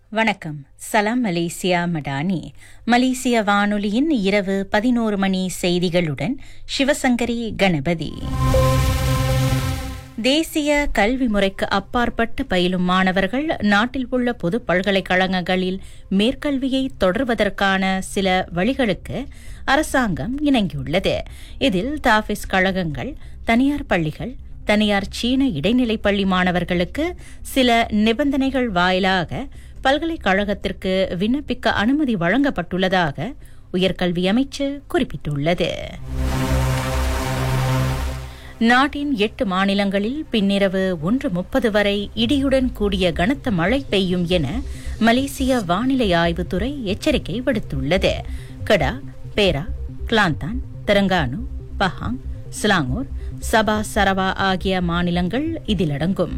வணக்கம் சலாம் மலேசியா மடானி மலேசிய வானொலியின் இரவு பதினோரு மணி செய்திகளுடன் சிவசங்கரி கணபதி தேசிய கல்வி முறைக்கு அப்பாற்பட்டு பயிலும் மாணவர்கள் நாட்டில் உள்ள பொது பல்கலைக்கழகங்களில் மேற்கல்வியை தொடர்வதற்கான சில வழிகளுக்கு அரசாங்கம் இணங்கியுள்ளது இதில் தாஃபிஸ் கழகங்கள் தனியார் பள்ளிகள் தனியார் சீன இடைநிலைப் பள்ளி மாணவர்களுக்கு சில நிபந்தனைகள் வாயிலாக பல்கலைக்கழகத்திற்கு விண்ணப்பிக்க அனுமதி வழங்கப்பட்டுள்ளதாக உயர்கல்வி அமைச்சு குறிப்பிட்டுள்ளது நாட்டின் எட்டு மாநிலங்களில் பின்னிரவு ஒன்று முப்பது வரை இடியுடன் கூடிய கனத்த மழை பெய்யும் என மலேசிய வானிலை ஆய்வுத்துறை எச்சரிக்கை விடுத்துள்ளது Kedah Perak Kelantan Terengganu Pahang Selangor Sabah Sarawak ஆகிய மாநிலங்கள் இதில் அடங்கும்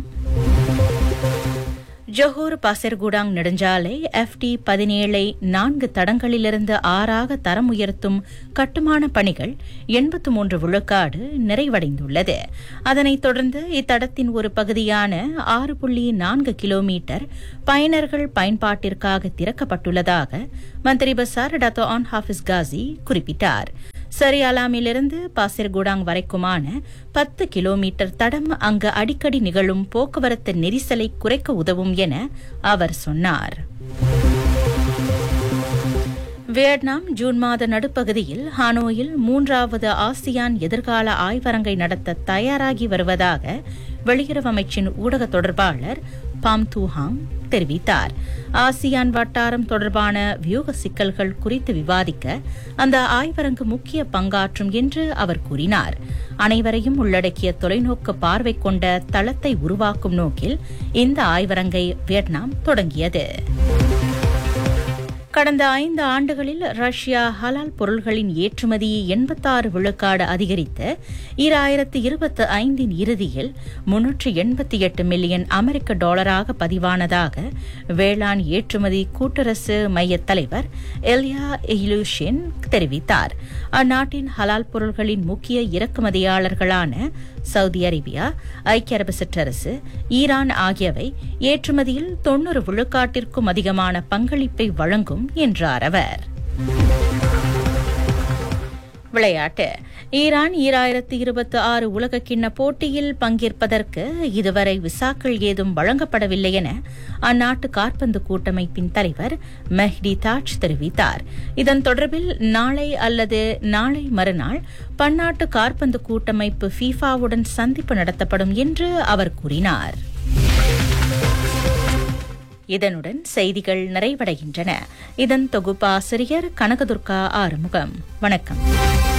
ஜொஹூர் பாசர்குடாங் நெடுஞ்சாலை எஃப்டி பதினேழை நான்கு தடங்களிலிருந்து ஆறாக தரம் உயர்த்தும் கட்டுமான பணிகள் எண்பத்து மூன்று விழுக்காடு நிறைவடைந்துள்ளது அதனைத் தொடர்ந்து இத்தடத்தின் ஒரு பகுதியான ஆறு புள்ளி நான்கு கிலோமீட்டர் பயனர்கள் பயன்பாட்டிற்காக திறக்கப்பட்டுள்ளதாக Menteri Besar Dato Onn Hafiz Ghazi குறிப்பிட்டார் சரியாலாமிலிருந்து பாசிர்குடாங் வரைக்குமான பத்து கிலோமீட்டர் தடம் அங்கு அடிக்கடி நிகழும் போக்குவரத்து நெரிசலை குறைக்க உதவும் என அவர் சொன்னார் வியட்நாம் ஜூன் மாத நடுப்பகுதியில் ஹானோயில் மூன்றாவது ஆசியான் எதிர்கால ஆய்வரங்கை நடத்த தயாராகி வருவதாக வெளியுறவு அமைச்சின் ஊடக தொடர்பாளர் பாம் தூஹாங் தெரிவித்தார் ஆசியான் வட்டாரம் தொடர்பான வியூக சிக்கல்கள் குறித்து விவாதிக்க அந்த ஆய்வரங்கு முக்கிய பங்காற்றும் என்று அவர் கூறினார் அனைவரையும் உள்ளடக்கிய தொலைநோக்கு பார்வை கொண்ட தளத்தை உருவாக்கும் நோக்கில் இந்த ஆய்வரங்கை வியட்நாம் தொடங்கியது கடந்த ஐந்து ஆண்டுகளில் ரஷ்யா ஹலால் பொருள்களின் ஏற்றுமதியை எண்பத்தாறு விழுக்காடு அதிகரித்து ஈராயிரத்து இருபத்தி ஐந்தின் இறுதியில் முன்னூற்று எண்பத்தி எட்டு மில்லியன் அமெரிக்க டாலராக பதிவானதாக வேளாண் ஏற்றுமதி கூட்டரசு மைய தலைவர் எல்யா இலுஷின் தெரிவித்தார் அந்நாட்டின் ஹலால் பொருள்களின் முக்கிய இறக்குமதியாளர்களான சவுதி அரேபியா ஐக்கிய அரபு சிற்றரசு ஈரான் ஆகியவை ஏற்றுமதியில் தொன்னூறு விழுக்காட்டிற்கும் அதிகமான பங்களிப்பை வழங்கும் என்றார் அவர் விளையாட்டு ஈரான் ஈராயிரத்து இருபத்தி ஆறு உலக கிண்ண போட்டியில் பங்கேற்பதற்கு இதுவரை விசாக்கள் ஏதும் வழங்கப்படவில்லை என அந்நாட்டு காற்பந்து கூட்டமைப்பின் தலைவர் மெஹ்டி தாஜ் தெரிவித்தார் இதன் தொடர்பில் நாளை அல்லது நாளை மறுநாள் பன்னாட்டு காற்பந்து கூட்டமைப்பு ஃபீஃபாவுடன் சந்திப்பு நடத்தப்படும் என்று அவர் கூறினார் இதனுடன் செய்திகள் நிறைவடைகின்றன இதன் தொகுப்பாசிரியர் கனகதுர்கா ஆறுமுகம் வணக்கம்